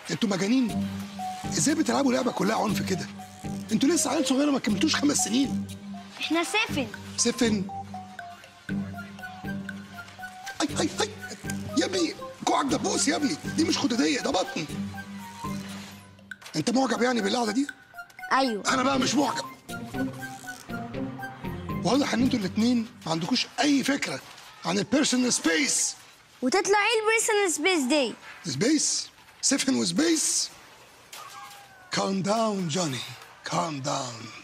انتوا مجانين ازاي بتلعبوا لعبه كلها عنف كده انتوا لسه عيال صغيره ما كملتوش خمس سنين احنا سفن سفن اي اي اي يا ابني كوعك ده بوس يا ابني دي مش خدوديه ده بطن انت معجب يعني بالقعده دي ايوه انا بقى مش معجب واضح ان انتوا الاثنين ما عندكوش اي فكره عن البيرسونال سبيس وتطلع ايه البيرسونال سبيس دي سبيس سفن وسبيس calm down جوني calm down